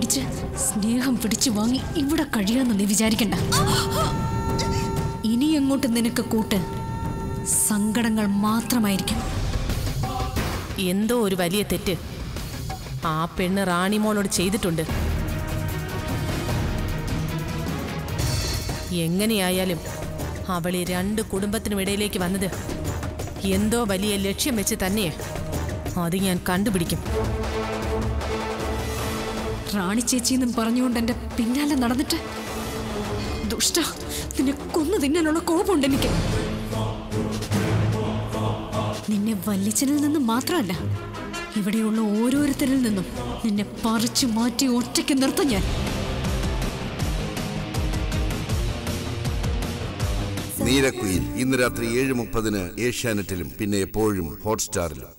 സ്നേഹിച്ച് സ്നേഹം പിടിച്ചു വാങ്ങി ഇവിടെ കഴിയാന്ന് നീ വിചാരിക്കണ്ട ഇനി അങ്ങോട്ട് നിനക്ക് കൂട്ട് സങ്കടങ്ങൾ മാത്രമായിരിക്കും എന്തോ ഒരു വലിയ തെറ്റ് ആ പെണ്ണ് റാണിമോളോട് ചെയ്തിട്ടുണ്ട് എങ്ങനെയായാലും അവൾ ഈ രണ്ട് കുടുംബത്തിനും ഇടയിലേക്ക് വന്നത് എന്തോ വലിയ ലക്ഷ്യം വെച്ച് തന്നെയേ അത് ഞാൻ കണ്ടുപിടിക്കും റാണി ചേച്ചിന്നും പറഞ്ഞുകൊണ്ട് എന്റെ പിന്നാലെ നടന്നിട്ട് ദുഷ്ട നിന്നെ കൊന്നു തിന്നാനുള്ള കോപമുണ്ട് എനിക്ക് നിന്നെ വല്യച്ഛനിൽ നിന്ന് മാത്രമല്ല ഇവിടെയുള്ള ഓരോരുത്തരിൽ നിന്നും നിന്നെ പറിച്ചു മാറ്റി ഒറ്റയ്ക്ക് നിർത്തും ഞാൻ നീരക്കുയിൽ ഇന്ന് രാത്രി ഏഴ് മുപ്പതിന് ഏഷ്യാനെറ്റിലും പിന്നെ എപ്പോഴും ഹോട്ട്സ്റ്റാറിലും